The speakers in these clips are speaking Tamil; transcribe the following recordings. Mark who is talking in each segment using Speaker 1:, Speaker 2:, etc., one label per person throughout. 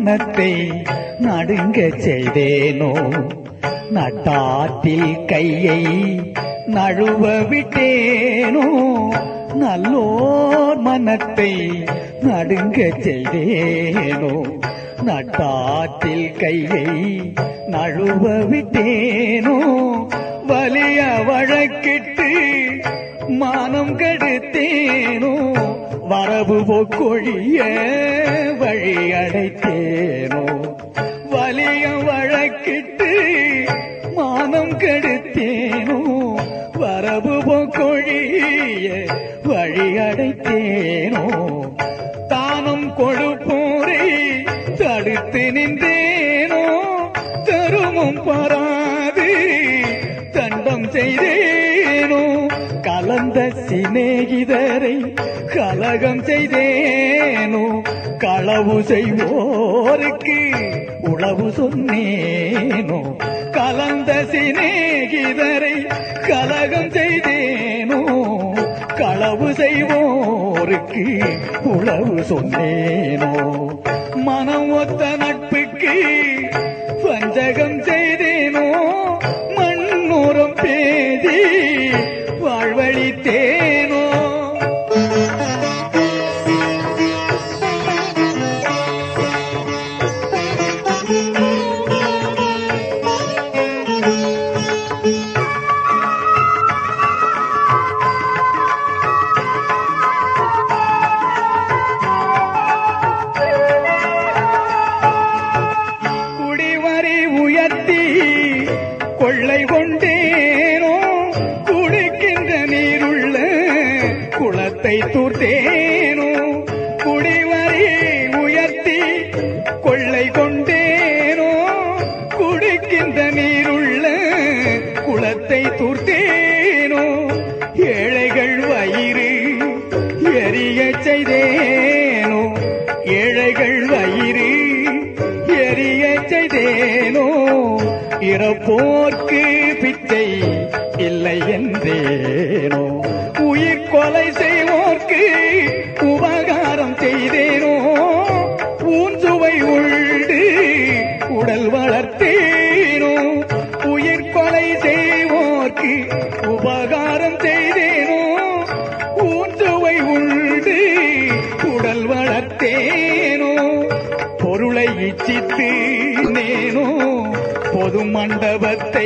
Speaker 1: மனத்தை நடுங்க செய்தேனோ நட்டாற்றில் கையை நழுவ விட்டேனோ நல்லோர் மனத்தை நடுங்க செய்தேனோ நட்டாற்றில் கையை நழுவ விட்டேனோ வலிய வழக்கிட்டு மானம் கெடுத்தேனோ வரவு போக்கொழிய வழி அடைத்தேனோ வலிய வழக்கிட்டு மானம் கெடுத்தேனோ வரவு போக்கொழிய வழி அடைத்தேனோ தானம் கொடுப்போரை தடுத்து நின்றேனோ தருமும் பராது தண்டம் செய்தேனோ கலந்த சிநேகிதரை கலகம் செய்தேனோ களவு செய்வோருக்கு உளவு சொன்னேனோ கலந்த சிநேகிதரை கலகம் செய்தேனோ களவு செய்வோருக்கு உளவு சொன்னேனோ மனம் ஒத்த நட்புக்கு வஞ்சகம் செய்தேனோ மண்ணூரம் பேதி வாழ்வழித்தேனோ குடிவரி உயர்த்தி கொள்ளை கொண்டேனோ குடிக்கின்ற நீருள்ள குளத்தை தூர்த்தேனோ குடிவரி உயர்த்தி கொள்ளை கொண்டேனோ குடிக்கின்ற நீருள்ள குளத்தை தூர்த்தேனோ ஏழைகள் வயிறு எரிய செய்தேனோ ஏழைகள் வயிறு எரிய செய்தேனோ இறப்போர்க்கு பிச்சை இல்லை என்றேனோ உயிர் கொலை செய்வோர்க்கு உபகாரம் செய்தேனோ ஊன்சுவை உண்டு உடல் வளர்த்தேனோ உயிர் கொலை செய்வோர்க்கு உபகாரம் செய்தேனோ ஊன்சுவை உண்டு உடல் வளர்த்தேனோ பொருளை இச்சித்து நேனோ பொது மண்டபத்தை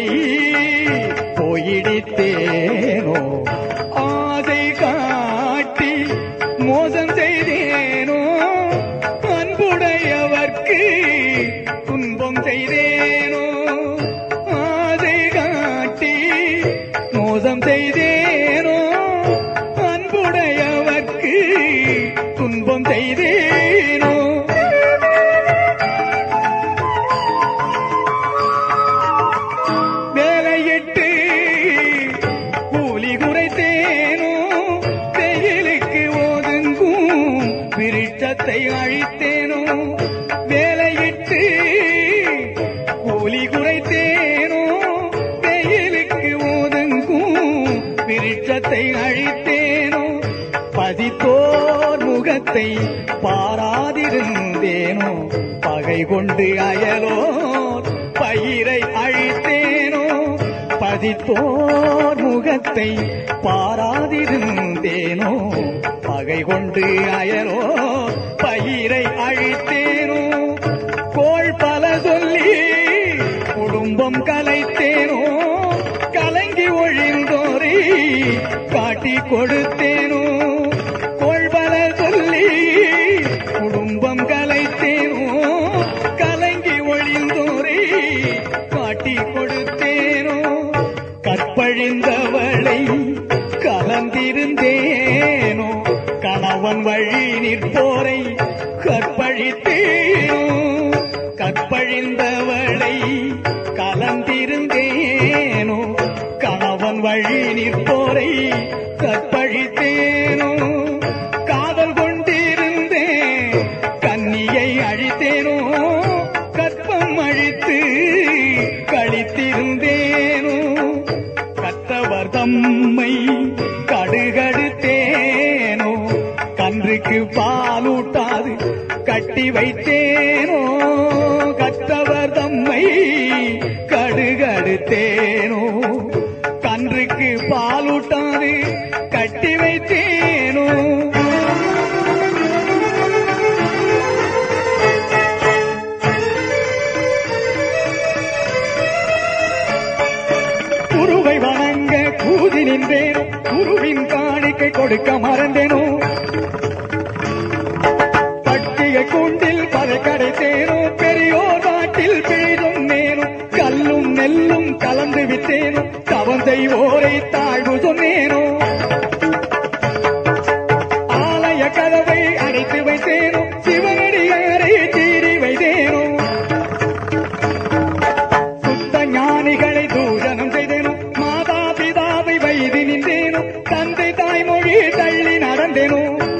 Speaker 1: போயிடித்தேனோ ஆசை காட்டி மோசம் செய்தேனோ அன்புடையவர்க்கு துன்பம் செய்தேனோ ஆசை காட்டி மோசம் செய்தேனோ அன்புடையவர்க்கு துன்பம் செய்தேனோ வேலையிட்டு கூலி குறைத்தேனோ வெயிலுக்கு ஒதுங்கும் விருட்சத்தை அழித்தேனோ வேலையிட்டு கூலி குறைத்தேனோ வெயிலுக்கு ஒதுங்கும் விருட்சத்தை அழித்தேனோ பதித்தோர் முகத்தை பாராதிருந்தேனோ பகை கொண்டு அயலோர் பயிரை அழித்தேனோ பதித்தோர் முகத்தை பாராதிருந்தேனோ பகை கொண்டு அயலோ பயிரை அழித்தேனோ கோள் பல சொல்லி குடும்பம் கலைத்தேனோ கலங்கி ஒழிந்தோரை காட்டி கொடுத்தேனோ கோள் பல சொல்லி குடும்பம் கலைத்தேனோ கலங்கி ஒழிந்தோரை காட்டி கொடுத்தேனோ கற்பழிந்தவளை கலந்திருந்தேனோ கணவன் வழி நிற்போரை கற்பழித்தேனோ கற்பழிந்தவளை கலந்திருந்தேனோ கணவன் வழி நிற்போரை கற்பழித்தேனோ காதல் கொண்டிருந்தேன் கன்னியை அழித்தேனோ கற்பம் அழித்து கழித்திருந்தேனோ கற்றவர் தம்மை கடுகடுத்தேனோ கன்றுக்கு பாலூட்டாது கட்டி வைத்தேனோ கன்றுக்கு பாலூட்டாது கட்டி வைத்தேனோ குருவை வணங்க கூதி நின்றேனோ குருவின் காணிக்கை கொடுக்க மறந்தேனோ பட்டிகை கூண்டில் பதை கடைத்தேனோ பெரியோர் நாட்டில் பிழைதும் நேனும் கல்லும் நெல்லும் கலந்து விட்டேனோ தவம் செய்வோரை தாழ்வு சொன்னேனோ ஆலய கதவை அடைத்து வைத்தேனோ சிவனடியாரை தீடி வைத்தேனோ சுத்த ஞானிகளை தூஷணம் செய்தேனோ மாதா பிதாவை வைதி நின்றேனோ தந்தை தாய்மொழி தள்ளி நடந்தேனோ